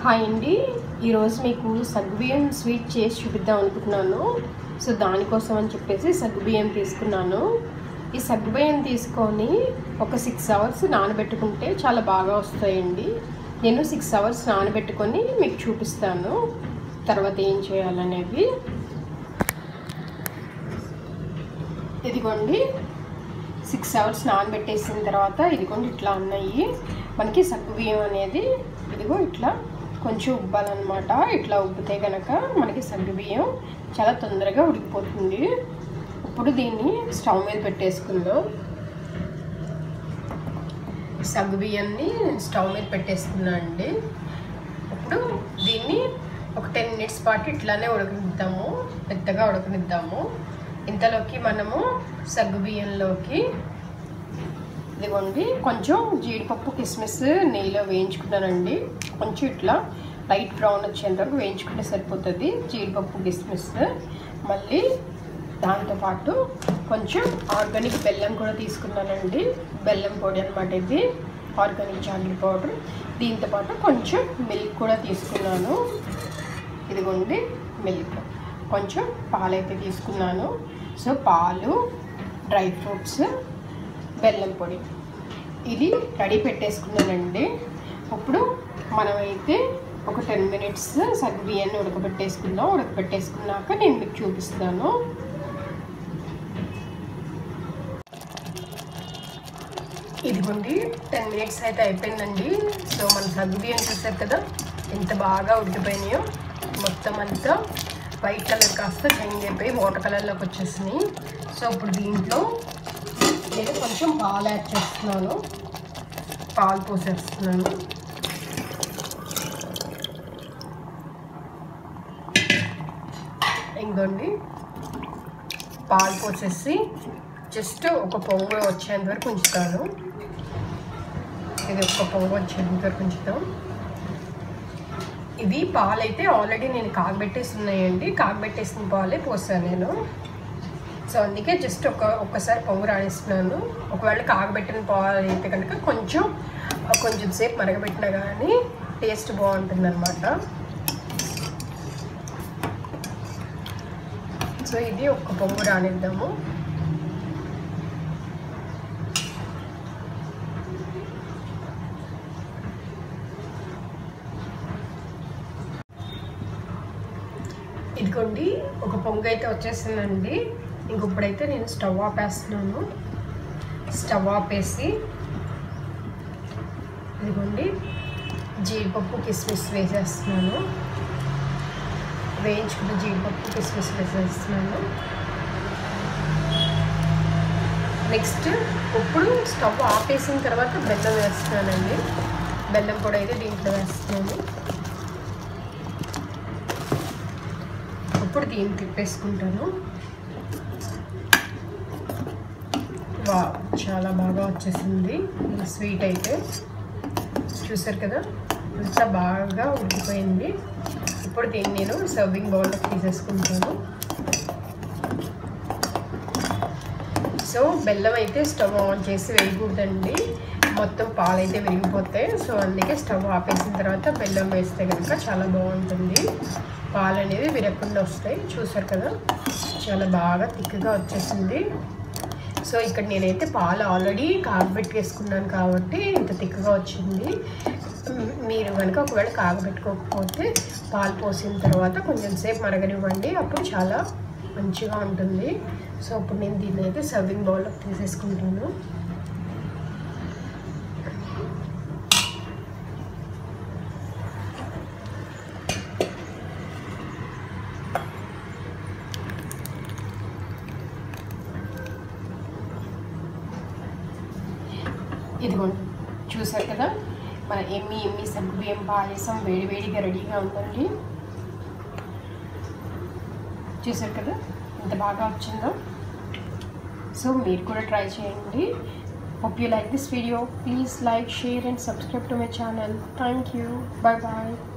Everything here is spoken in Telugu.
హాయ్ అండి ఈరోజు మీకు సగ్గుబియ్యం స్వీట్ చేసి చూపిద్దాం అనుకుంటున్నాను సో దానికోసం అని చెప్పేసి సగ్గుబియ్యం తీసుకున్నాను ఈ సగ్గుబియ్యం తీసుకొని ఒక సిక్స్ అవర్స్ నానబెట్టుకుంటే చాలా బాగా వస్తాయండి నేను సిక్స్ అవర్స్ నానబెట్టుకొని మీకు చూపిస్తాను తర్వాత ఏం చేయాలనేది ఇదిగోండి సిక్స్ అవర్స్ నానబెట్టేసిన తర్వాత ఇదిగోండి ఇట్లా ఉన్నాయి మనకి సగ్గుబియ్యం అనేది ఇదిగో ఇట్లా కొంచెం ఉబ్బాలన్నమాట ఇట్లా ఉబ్బితే కనుక మనకి సగ్గుబియ్యం చాలా తొందరగా ఉడికిపోతుంది ఇప్పుడు దీన్ని స్టవ్ మీద పెట్టేసుకుందాం సగ్గుబియ్యాన్ని స్టవ్ మీద పెట్టేసుకున్నా అండి ఇప్పుడు దీన్ని ఒక టెన్ మినిట్స్ పాటు ఇట్లానే ఉడకనిద్దాము పెద్దగా ఉడకనిద్దాము ఇంతలోకి మనము సగ్గుబియ్యంలోకి ఇదిగోండి కొంచెం జీడిపప్పు కిస్మిస్ నెయ్యిలో వేయించుకున్నానండి కొంచెం ఇట్లా లైట్ బ్రౌన్ వచ్చేంత వరకు వేయించుకుంటే సరిపోతుంది జీడిపప్పు కిస్మిస్ మళ్ళీ దాంతోపాటు కొంచెం ఆర్గానిక్ బెల్లం కూడా తీసుకున్నానండి బెల్లం పొడి అనమాట ఇది ఆర్గానిక్ జాగరీ పౌడర్ దీంతోపాటు కొంచెం మిల్క్ కూడా తీసుకున్నాను ఇదిగోండి మిల్క్ కొంచెం పాలైతే తీసుకున్నాను సో పాలు డ్రై ఫ్రూట్స్ బెల్లం పొడి ఇది రెడీ పెట్టేసుకున్నానండి ఇప్పుడు మనమైతే ఒక టెన్ మినిట్స్ సగ్గు బియ్యాన్ని ఉడకబెట్టేసుకుందాం ఉడకబెట్టేసుకున్నాక నేను మీకు చూపిస్తాను ఇదిగోండి టెన్ మినిట్స్ అయితే అయిపోయిందండి సో మన సగ్గు బియ్యం చూసారు కదా ఎంత బాగా ఉడికిపోయినాయో మొత్తం అంతా వైట్ కలర్ కాస్త చేంజ్ అయిపోయి వాటర్ కలర్లోకి వచ్చేసినాయి సో ఇప్పుడు దీంట్లో నేను కొంచెం పాలు యాడ్ చేస్తున్నాను పాలు పోసేస్తున్నాను ఇంకోండి పాలు పోసేసి జస్ట్ ఒక పొంగు వచ్చేంత వరకు ఉంచుతాను ఇది ఒక పొంగు వచ్చేంత వరకు ఉంచుతాం ఇవి పాలు అయితే ఆల్రెడీ నేను కాగబెట్టేసి ఉన్నాయండి కాగబెట్టేసిన పాలే పోసాను నేను సో అందుకే జస్ట్ ఒక ఒక్కసారి పొంగు రాణిస్తున్నాను ఒకవేళ కాగబెట్టిన పాలు అయితే కనుక కొంచెం కొంచెం సేపు మరగబెట్టినా కానీ టేస్ట్ బాగుంటుంది అనమాట సో ఇది ఒక్క పొంగు రానిద్దాము ఇదిగోండి ఒక పొంగు అయితే వచ్చేసిందండి ఇంకొప్పుడైతే నేను స్టవ్ ఆపేస్తున్నాను స్టవ్ ఆపేసి ఇదిగోండి జీడిపప్పు కిస్మిస్ వేసేస్తున్నాను వేయించుకున్న జీడిపప్పు కిస్మిస్ వేసేస్తున్నాను నెక్స్ట్ ఇప్పుడు స్టవ్ ఆపేసిన తర్వాత బెల్లం వేస్తున్నానండి బెల్లం కూడా అయితే దీంట్లో వేస్తున్నాను ఇప్పుడు దీన్ని తిప్పేసుకుంటాను వా చాలా బాగా వచ్చేసింది ఈ స్వీట్ అయితే చూసారు కదా ఇంత బాగా ఉడికిపోయింది ఇప్పుడు దీన్ని నేను సర్వింగ్ బౌల్లో తీసేసుకుంటాను సో బెల్లం అయితే స్టవ్ ఆన్ చేసి వేయకూడదండి మొత్తం పాలు అయితే విరిగిపోతాయి సో అందుకే స్టవ్ ఆపేసిన తర్వాత బెల్లం వేస్తే కనుక చాలా బాగుంటుంది పాలు అనేవి విరగకుండా వస్తాయి చూసారు కదా చాలా బాగా థిక్గా వచ్చేసింది సో ఇక్కడ నేనైతే పాలు ఆల్రెడీ కాగబెట్టేసుకున్నాను కాబట్టి ఇంత థిక్గా వచ్చింది మీరు కనుక ఒకవేళ కాగబెట్టుకోకపోతే పాలు పోసిన తర్వాత కొంచెం సేపు మరగనివ్వండి అప్పుడు చాలా మంచిగా ఉంటుంది సో అప్పుడు నేను దీన్ని అయితే సర్వింగ్ బౌల్లో తీసేసుకుంటాను ఇదిగోండి చూసారు కదా మన ఎమ్మి ఎమ్మి సగ్గుబియ్యం పాయసం వేడి వేడిగా రెడీగా ఉందండి చూసారు కదా ఎంత బాగా వచ్చిందో సో మీరు కూడా ట్రై చేయండి hope you like this video please like share and subscribe to my channel thank you bye bye